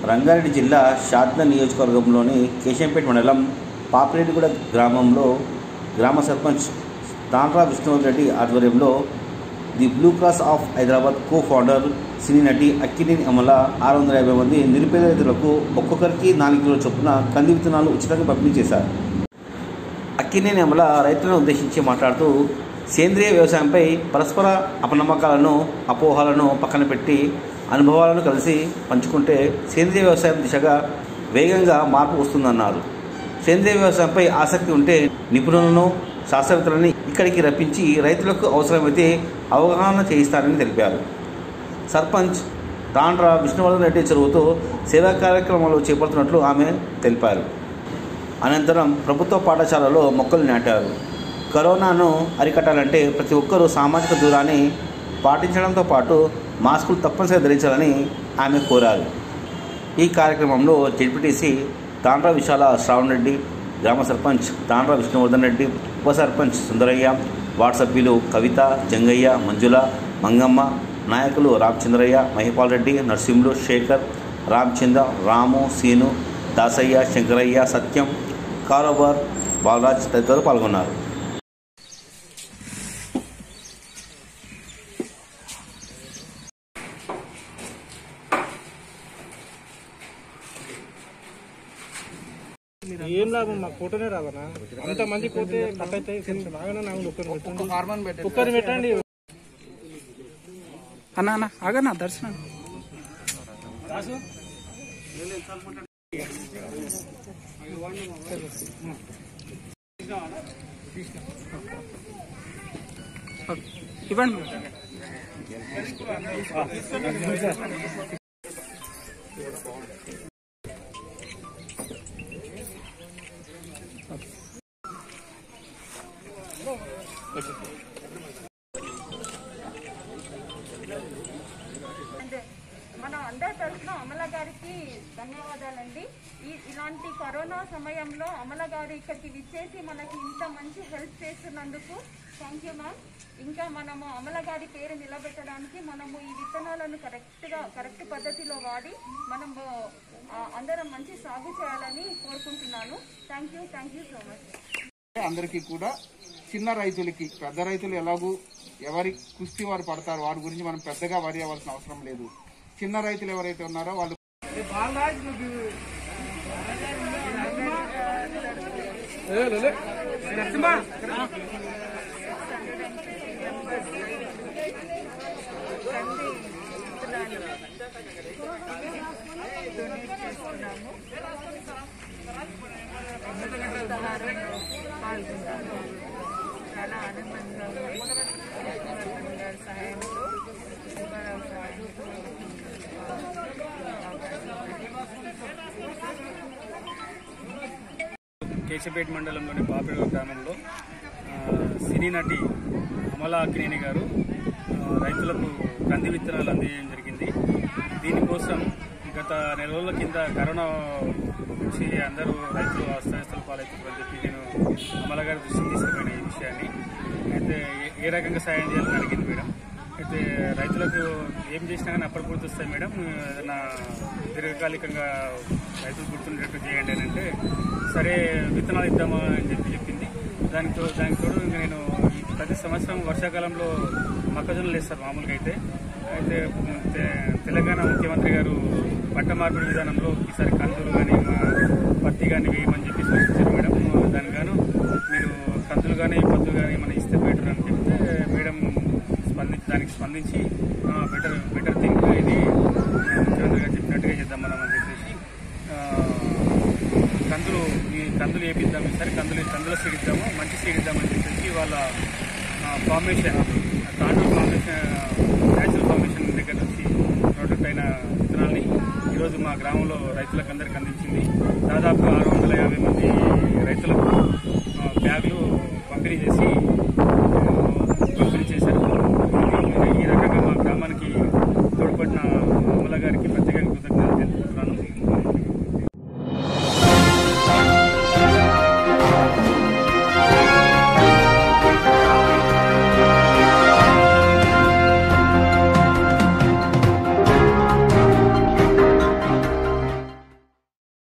రంగారెడ్డి జిల్లా షాద్న నియోజకవర్గంలోని కేశంపేట మండలం పాపిరెడ్డిగూడ గ్రామంలో గ్రామ సర్పంచ్ తాండ్రా విష్ణువర్ధన్ రెడ్డి ఆధ్వర్యంలో the blue cross of Hyderabad co founder సినీ నటి అక్కినేని అమల ఆరు వందల యాభై మంది నిరుపేద రైతులకు ఒక్కొక్కరికి నాలుగు కిలోల చొప్పున కంది విత్తనాలు ఉచితంగా పంపిణీ చేశారు అక్కినేని అమల రైతులను ఉద్దేశించి మాట్లాడుతూ సేంద్రియ వ్యవసాయంపై పరస్పర అపనమ్మకాలను అపోహలను పక్కన పెట్టి అనుభవాలను కలిసి పంచుకుంటే సేంద్రియ వ్యవసాయం దిశగా వేగంగా మార్పు వస్తుందన్నారు సేంద్రియ వ్యవసాయంపై ఆసక్తి ఉంటే నిపుణులను శాస్త్రవేత్తలని ఇక్కడికి రప్పించి రైతులకు అవసరమైతే అవగాహన చేయిస్తారని తెలిపారు సర్పంచ్ తాండ్రా విష్ణువర్ధన్ రెడ్డి చెరువుతో సేవా కార్యక్రమాలు చేపడుతున్నట్లు ఆమె తెలిపారు అనంతరం ప్రభుత్వ పాఠశాలలో మొక్కలు నాటారు కరోనాను అరికట్టాలంటే ప్రతి ఒక్కరూ సామాజిక దూరాన్ని పాటించడంతో పాటు మాస్కులు తప్పనిసరిగా ధరించాలని ఆమె కోరారు ఈ కార్యక్రమంలో జెడ్పీటీసీ తాండ్రా విశాల శ్రావణ్ రెడ్డి గ్రామ సర్పంచ్ తాండ్రా విష్ణువర్ధన్ రెడ్డి ఉప సర్పంచ్ సుందరయ్య వార్డు సభ్యులు కవిత జంగయ్య మంజుల మంగమ్మ నాయకులు రామచంద్రయ్య మహిపాల్ రెడ్డి నరసింహులు శేఖర్ రామచంద్ర రాము సీను దాసయ్య శంకరయ్య సత్యం కారోబార్ బాలరాజ్ తదితరులు పాల్గొన్నారు ఏం లాభం మాకు ఫోటోనే రావనా అంత మంది పోతే కట్ అయితే కొంచెం ఆగనా నాకు ఒక్కరిని పెట్టండి ఒక్కరిని పెట్టండి అన్న అన్న ఆగన్నా దర్శనం ఇవ్వండి అంటే మన అందరి తరఫున అమల గారికి ధన్యవాదాలండి ఈ ఇలాంటి కరోనా సమయంలో అమల గారు ఇక్కడికి విచ్చేసి మనకి ఇంత మంచి హెల్ప్ చేస్తున్నందుకు థ్యాంక్ యూ మ్యామ్ ఇంకా మనము అమల గారి పేరు నిలబెట్టడానికి మనము ఈ విత్తనాలను కరెక్ట్గా కరెక్ట్ పద్ధతిలో వాడి మనము ఆ, అందరం మంచి సాగు చేయాలని కోరుకుంటున్నాను thank you thank you so much అందరికీ కూడా చిన్న రైతులకి పెద్ద రైతులు ఎలాగూ ఎవరి కుస్తీ వారు పడతారు వారి గురించి మనం పెద్దగా వరి అవ్వాల్సిన అవసరం లేదు చిన్న రైతులు ఎవరైతే ఉన్నారో వాళ్ళు చాలా ఆనందంగా ఉంది గారి సహాయంతో సుబ్బారావు సార్ కేశపేట మండలంలోని పాపిడ గ్రామంలో ఆ, సినీ నటి అమలా అక్కినేని గారు ఆ, రైతులకు కంది విత్తనాలు అందజేయడం జరిగింది దీనికోసం గత నెల రోజుల కింద కరోనా వచ్చి అందరూ రైతులు అస్తవ్యస్తల పాలవుతున్నారని చెప్పి నేను అమల గారి దృష్టికి తీసుకుపోయిన ఈ విషయాన్ని అయితే ఏ- ఏ రకంగా సాయం చేయాలని అడిగింది మేడం అయితే రైతులకు ఏం చేసినా కానీ అప్పుడు గుర్తొస్తాయి మేడం ఏదైనా దీర్ఘకాలికంగా రైతులు గుర్తుండేటట్టు చేయండి అని అంటే సరే విత్తనాలు ఇద్దామా అని చెప్పి చెప్పింది దానికి తో- దానికి తోడు ఇంకా నేను ఈ ప్రతి సంవత్సరం వర్షాకాలంలో మొక్కజొన్నలు వేస్తారు మామూలుగా అయితే అయితే తె- తెలంగాణ ముఖ్యమంత్రి గారు పంట మార్పిడి విధానంలో ఈసారి కందులు కానీ పత్తి కానీ వేయమని చెప్పి సూచించారు మేడం దానికి గాను మీరు కందులు కానీ పత్తులు కానీ మనం ఇస్తే బెటర్ అని చెప్తే మేడం స్పందించి దానికి స్పందించి బెటర్ బెటర్ థింగ్ ఇది ముఖ్యమంత్రి గారు చెప్పినట్టుగా చేద్దాం మనం అని చెప్పేసి ఆ, కందులు ఈ కందులు వేపిద్దాం ఈసారి కందులు కందుల సీడ్ ఇద్దాము మంచి సీడ్ ఇద్దామని చెప్పేసి వాళ్ళ formation Tandur formation natural formation దగ్గర నుంచి ప్రొడక్ట్ అయిన విత్తనాల్ని ఈరోజు మా గ్రామంలో రైతులకు అందరికి అందించింది దాదాపు ఆరు వందల యాభై మంది రైతులకు ఆ, బ్యాగులు పంపిణీ చేసి